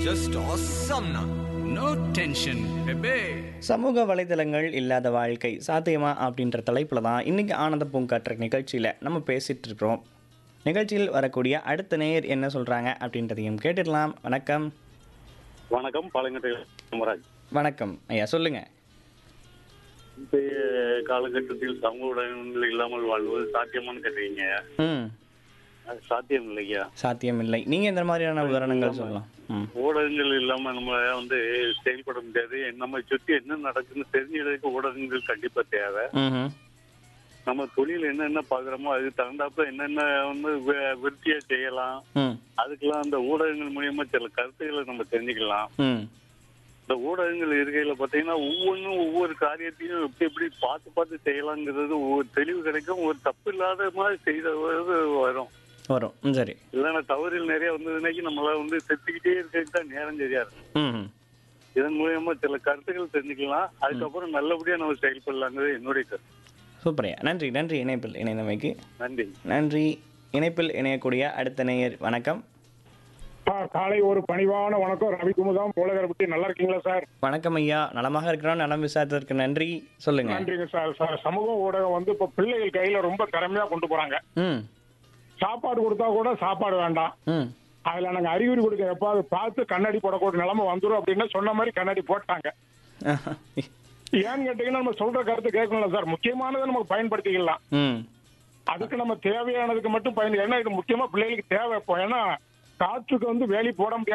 just awesome now. No tension பெபே சமூக வலைதளங்கள் இல்லாத வாழ்க்கை சாத்தியமா அப்படின்ற தலைப்பில் தான் இன்றைக்கி ஆனந்த பூங்காற்று நிகழ்ச்சியில் நம்ம பேசிகிட்டு இருக்கிறோம் நிகழ்ச்சியில் வரக்கூடிய அடுத்த நேயர் என்ன சொல்கிறாங்க அப்படின்றதையும் கேட்டுடலாம் வணக்கம் வணக்கம் பாலங்கட்டை காமராஜ் வணக்கம் ஐயா சொல்லுங்கள் இன்றைய காலகட்டத்தில் சமூக ஊடகங்கள் இல்லாமல் வாழ்வது சாத்தியமான்னு கேட்டீங்க ம் அது சாத்தியம் இல்லையா சாத்தியம் இல்லை நீங்கள் எந்த மாதிரியான உதாரணங்கள் சொல்லலாம் ம் ஊடகங்கள் இல்லாம நம்ம வந்து செயல்பட முடியாது நம்ம சுத்தி என்ன நடக்குன்னு தெரிஞ்சுக்கிறதுக்கு ஊடகங்கள் கண்டிப்பா தேவை ம் நம்ம தொழில் என்னென்ன பாக்குறோமோ அதுக்கு தகுந்தாப்புல என்னென்ன வந்து வி- விருத்தியா செய்யலாம் ம் அதுக்கெல்லாம் அந்த ஊடகங்கள் மூலியமா சில கருத்துக்களை நம்ம தெரிஞ்சுக்கலாம் ம் இந்த ஊடகங்கள் இருக்கையில பாத்தீங்கன்னா ஒவ்வொன்றும் ஒவ்வொரு காரியத்தையும் எப்படி எப்படி பார்த்து பார்த்து செய்யலாங்கிறது ஒவ்வொரு தெளிவு கிடைக்கும் ஒரு தப்பு இல்லாத மாதிரி செய்தது வரும் வரும் ம் சரி இல்லைன்னா தவறில் நிறைய வந்ததுனாக்கி நம்மள வந்து செத்துக்கிட்டே இருக்கிறதுக்கு தான் நேரம் சரியா இருக்கும் ம் இதன் மூலியமா சில கருத்துக்கள் தெரிஞ்சுக்கலாம் அதுக்கப்புறம் நல்லபடியா நம்ம செயல்படலாங்கிறது என்னுடைய கருத்து சூப்பரையா நன்றி நன்றி இணைப்பில் இணைந்தமைக்கு நன்றி நன்றி இணைப்பில் இணையக்கூடிய அடுத்த நேயர் வணக்கம் ஆ, காலை ஒரு பணிவான வணக்கம் ரவிக்குமுதம் போலகரப்பட்டி நல்லா இருக்கீங்களா சார் வணக்கம் ஐயா நலமாக இருக்கிறோம் நலம் விசாரித்ததற்கு நன்றி சொல்லுங்க நன்றிங்க சார் சார் சமூக ஊடகம் வந்து இப்ப பிள்ளைகள் கையில ரொம்ப திறமையா கொண்டு போறாங்க ம் சாப்பாடு கொடுத்தா கூட சாப்பாடு வேண்டாம் ம் அதுல நாங்க அறிகுறி கொடுக்க எப்பாவது பார்த்து கண்ணாடி போடக்கூடிய நிலைமை வந்துரும் அப்படின்னு சொன்ன மாதிரி கண்ணாடி போட்டாங்க ஏன்னு கேட்டீங்கன்னா நம்ம சொல்ற கருத்து கேட்கணும்ல சார் முக்கியமானதை நமக்கு பயன்படுத்திக்கலாம் ம் அதுக்கு நம்ம தேவையானதுக்கு மட்டும் பயன் ஏன்னா இது முக்கியமா பிள்ளைகளுக்கு தேவை இப்போ ஏன்னா காற்றுக்கு வந்து வேலி போட முடியாது